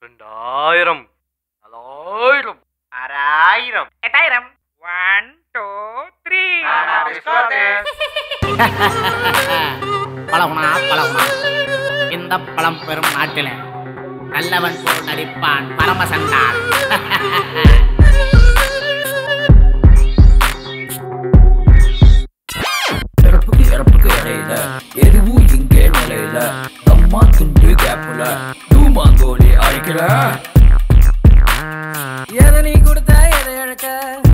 ரெண்டாயிரம் நாலாயிரம் ஆறாயிரம் எட்டாயிரம் ஒன் டூ த்ரீ பழகுனா பழகுனா இந்த பழம் பெறும் நாட்டில நல்லவன் போல் நடிப்பான் பரமசண்டான் இறப்புக்கு இறப்புக்கு இடையில எதுவும் இங்கே நிலையில அம்மா துண்டு கேப்புல தூமாங்கோலி அழிக்கல எதை நீ கொடுத்த எதை இழக்க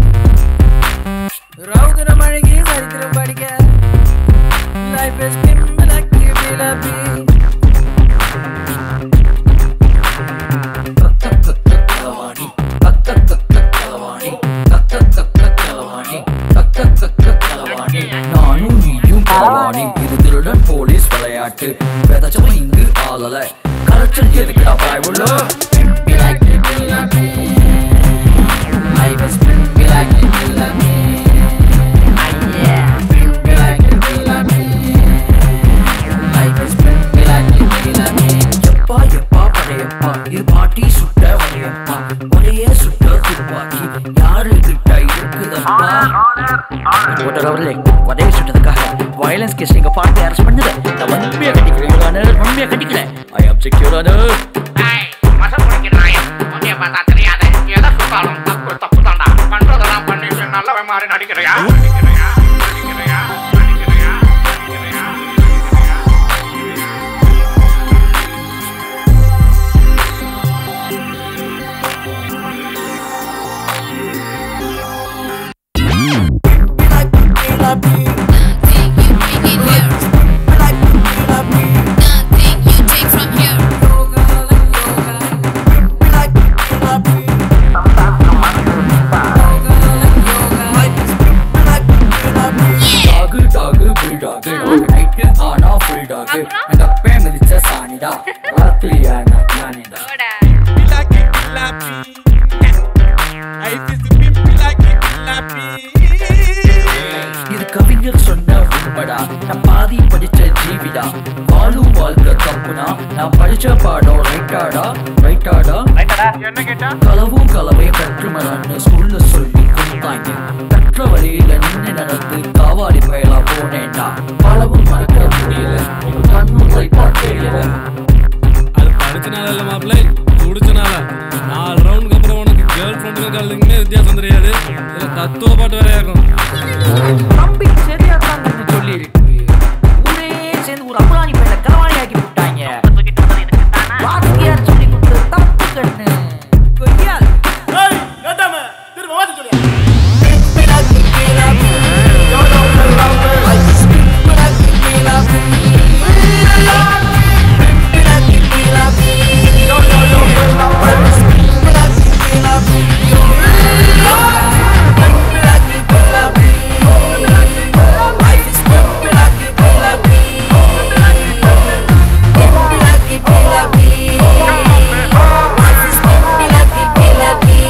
ரவுதுரம் அழகி சரித்திரம் படிக்க லைஃப் இஸ் பிம்பலக்கி பிலபி களவாணி கக்க கக்க களவாணி கக்க கக்க களவாணி கக்க கக்க களவாணி நானும் நீயும் களவாணி இது திருடன் போலீஸ் விளையாட்டு விதச்சவன் இங்கு ஆளல கலெக்ஷன் எதுக்குடா பயவுள்ள Life is pimpy like it will love me. Pimpy like it will love me. Life is pimpy like it will love me. எப்பா எப்பா படையப்பா இது பாட்டி சுட்ட வரையப்பா ஒரே சுட்ட துப்பாக்கி யாரு கிட்ட இருக்குதப்பா ஒரு லெவலில் உதவி சுட்டதுக்காக வயலன்ஸ் கேஸ் நீங்க பார்த்து அரெஸ்ட் பண்ணுது நான் உண்மையை கட்டிக்கிறேன் உண்மையை கட்டிக்கல ஐ ஆம் செக்யூர் ஏய், மசம் குடிக்கிற நாயம். உன்னைய பார்த்தா தெரியாது. எதை சுட்டாலும் தப்பு தப்பு தான்டா. பண்றதெல்லாம் பண்ணிட்டு நல்லவன் மாதிரி நடிக்கிறியா? நடிக்கிறியா? நடிக்கிறியா? நடிக்கிறியா? நடிக்கிறியா? Nothing you bring in here. Nothing you take from here. டாகு டாகு புல் டாகு நைட்டு ஆனா ஃபுல் டாகு அந்த அப்பே மிதிச்ச சாணிடா ராத்திரியான ஞானிடா இது கவிஞர் சொன்ன உண்மைடா நான் பாதி படிச்ச ஜீவிடா வாழும் வாழ்க்கை தப்புனா நான் படிச்ச பாடம் ரைட்டாடா ரைட்டாடா என்ன கேட்டா களவும் கலவை கற்றுமரான்னு ஸ்கூல்ல சொல்லி கொடுத்தாங்க கற்ற வழியில நின்று நடந்து காவாடி பயலா போனேன்டா பலவும் மறக்க முடியல கண்ணுரை பார்க்கல அது படிச்சனால இல்ல மாப்பிள்ளை குடிச்சனால நாலு ரவுண்டுக்கு அப்புறம் உனக்கு கேர்ள் ஃப்ரெண்டுக்கும் கலந்துக்குமே வித்தியாசம் தெரியாது இதுல தத்துவ பாட்டு வேற இருக்கும் தம்பி சரியா தான் சொல்லி இருக்கு ஊரே சேர்ந்து ஒரு அப்புறாணி பையனை களவாணி ஆக்கி விட்டாங்க வாத்தியார் சொல்லி கொடுத்தது தப்பு கண்ணு கொய்யால்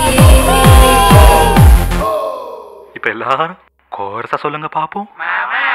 இப்ப எல்லாரும் கோரஸா சொல்லுங்க பாப்போம் மாமா